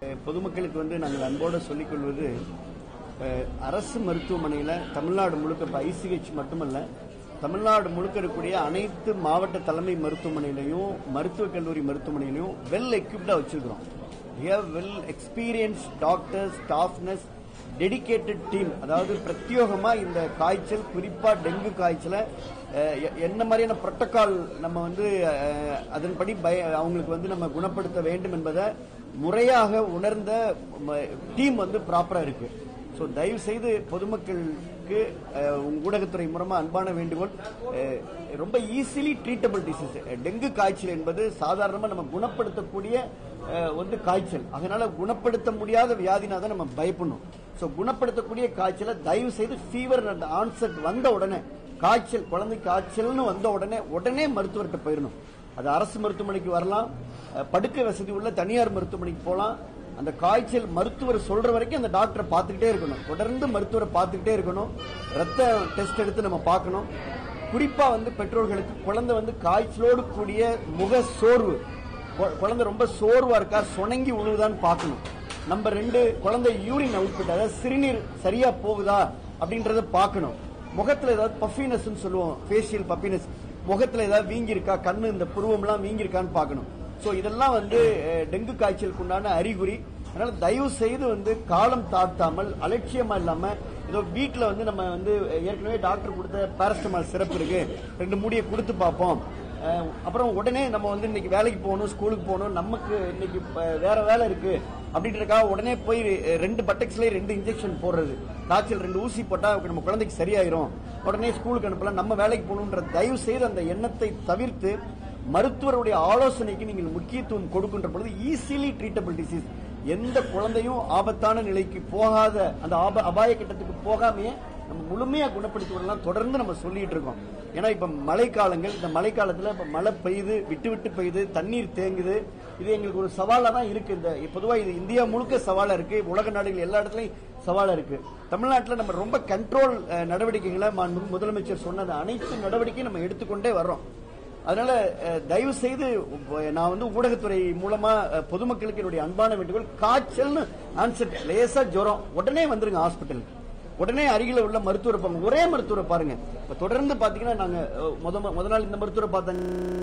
அஹ் பொதுமக்களுக்கு வந்து நாங்கள் அன்போடு சொல்லிக் கொள்வது அஹ், அரசு மருத்துவமனையில் தமிழ்நாடு முழுக்க இப்போ ஐசிஹெச் மட்டுமல்ல தமிழ்நாடு முழுக்க இருக்கக்கூடிய அனைத்து மாவட்ட தலைமை மருத்துவமனையிலையும் மருத்துவக் கல்லூரி மருத்துவமனையிலையும் வெல் எக்யூப்டா வச்சிருக்கிறோம் வெல் எக்ஸ்பீரியன்ஸ் டாக்டர்ஸ் ஸ்டாஃப்னஸ் டெடிகேட்டட் டீம் அதாவது பிரத்யோகமா இந்த காய்ச்சல் குறிப்பா டெங்கு காய்ச்சலை அஹ், எ- என்ன மாதிரியான புரோட்டோகால் நம்ம வந்து அஹ், அதன்படி பய அவங்களுக்கு வந்து நம்ம குணப்படுத்த வேண்டும் என்பதை முறையாக உணர்ந்த டீம் வந்து ப்ராப்பரா இருக்கு ஸோ தயவு செய்து பொதுமக்களுக்கு அஹ், உங்க ஊடகத்துறை மூலமா அன்பான வேண்டுகோள் அஹ், ரொம்ப ஈஸிலி ட்ரீட்டபிள் டிசீஸ் டெங்கு காய்ச்சல் என்பது சாதாரணமா நம்ம குணப்படுத்தக்கூடிய அஹ், வந்து காய்ச்சல் அதனால குணப்படுத்த முடியாத வியாதினா தான் நம்ம பயப்படணும் ஸோ குணப்படுத்தக்கூடிய காய்ச்சலை தயவு செய்து ஃபீவர் அந்த ஆன்செட் வந்த உடனே காய்ச்சல் குழந்தை காய்ச்சல்னு வந்த உடனே உடனே மருத்துவர்கிட்ட போயிடணும் அது அரசு மருத்துவமனைக்கு வரலாம் அஹ், படுக்கை வசதி உள்ள தனியார் மருத்துவமனைக்கு போகலாம் அந்த காய்ச்சல் மருத்துவர் சொல்ற வரைக்கும் அந்த டாக்டரை பார்த்துக்கிட்டே இருக்கணும் தொடர்ந்து மருத்துவரை பார்த்துக்கிட்டே இருக்கணும் ரத்த டெஸ்ட் எடுத்து நம்ம பார்க்கணும் குறிப்பா வந்து பெற்றோர்களுக்கு குழந்தை வந்து காய்ச்சலோடு கூடிய முக சோர்வு கொ- குழந்தை ரொம்ப சோர்வா இருக்கா சுணங்கி உழுவுதான்னு பார்க்கணும் நம்பர் ரெண்டு குழந்தை யூரின் அவுட்புட் அதாவது சிறுநீர் சரியா போகுதா அப்படின்றத பார்க்கணும் முகத்துல ஏதாவது பஃபினஸ் சொல்லுவோம் ஃபேஷியல் பஃபினஸ் முகத்துல ஏதாவது வீங்கி இருக்கா கண்ணு இந்த புருவம்லாம் வீங்கி இருக்கான்னு பார்க்கணும் சோ இதெல்லாம் வந்து அஹ், டெங்கு காய்ச்சலுக்கு உண்டான அறிகுறி அதனால தயவு செய்து வந்து காலம் தாழ்த்தாமல் அலட்சியமா இல்லாம ஏதோ வீட்ல வந்து நம்ம வந்து ஏற்கனவே டாக்டர் கொடுத்த பாரஸ்டமால் சிறப்பு இருக்கு ரெண்டு மூடியை கொடுத்து பார்ப்போம் அஹ், அப்புறம் உடனே நம்ம வந்து இன்னைக்கு வேலைக்கு போகணும் ஸ்கூலுக்கு போகணும் நமக்கு இன்னைக்கு ப- வேற வேலை இருக்கு அப்படின்றக்காக உடனே போய் அஹ், ரெண்டு பட்டெக்ஸ்லயே ரெண்டு இன்ஜெக்ஷன் போடுறது காய்ச்சல் ரெண்டு ஊசி போட்டா நம்ம குழந்தைக்கு சரியாயிரும் உடனே ஸ்கூலுக்கு அனுப்பலாம் நம்ம வேலைக்கு போகணுன்ற தயவு செய்து அந்த எண்ணத்தை தவிர்த்து மருத்துவருடைய ஆலோசனைக்கு நீங்கள் முக்கியத்துவம் கொடுக்கின்ற பொழுது ஈஸிலி ட்ரீட்டபிள் டிசீஸ் எந்த குழந்தையும் ஆபத்தான நிலைக்கு போகாத அந்த ஆப- அபாய கட்டத்துக்கு போகாமையே நம்ம முழுமையா குணப்படுத்தி விடலாம் தொடர்ந்து நம்ம சொல்லிட்டு இருக்கோம் ஏன்னா இப்ப மழைக்காலங்கள் இந்த மழைக்காலத்துல இப்ப மழை பெய்யுது விட்டு விட்டு பெய்யுது தண்ணீர் தேங்குது இது எங்களுக்கு ஒரு சவாலா தான் இருக்கு இந்த பொதுவா இது இந்தியா முழுக்க சவாலா இருக்கு உலக நாடுகள் எல்லா இடத்துலயும் சவாலா இருக்கு தமிழ்நாட்டில் நம்ம ரொம்ப கண்ட்ரோல் நடவடிக்கைகளை மாண்புமிகு முதலமைச்சர் சொன்னது அனைத்து நடவடிக்கையும் நம்ம எடுத்துக்கொண்டே வர்றோம் அதனால அஹ், தயவு செய்து உப்ப- நான் வந்து ஊடகத்துறை மூலமா அஹ், பொதுமக்களுக்கு என்னுடைய அன்பான வேண்டுகோள் காய்ச்சல்னு ஆன்சர் லேசா ஜுரம் உடனே வந்துருங்க ஹாஸ்பிட்டலுக்கு உடனே அருகில உள்ள மருத்துவரை பாருங்க ஒரே மருத்துவரை பாருங்க இப்ப தொடர்ந்து பாத்தீங்கன்னா நாங்க அஹ், முத முத நாள் இந்த மருத்துவரை பார்த்தேன்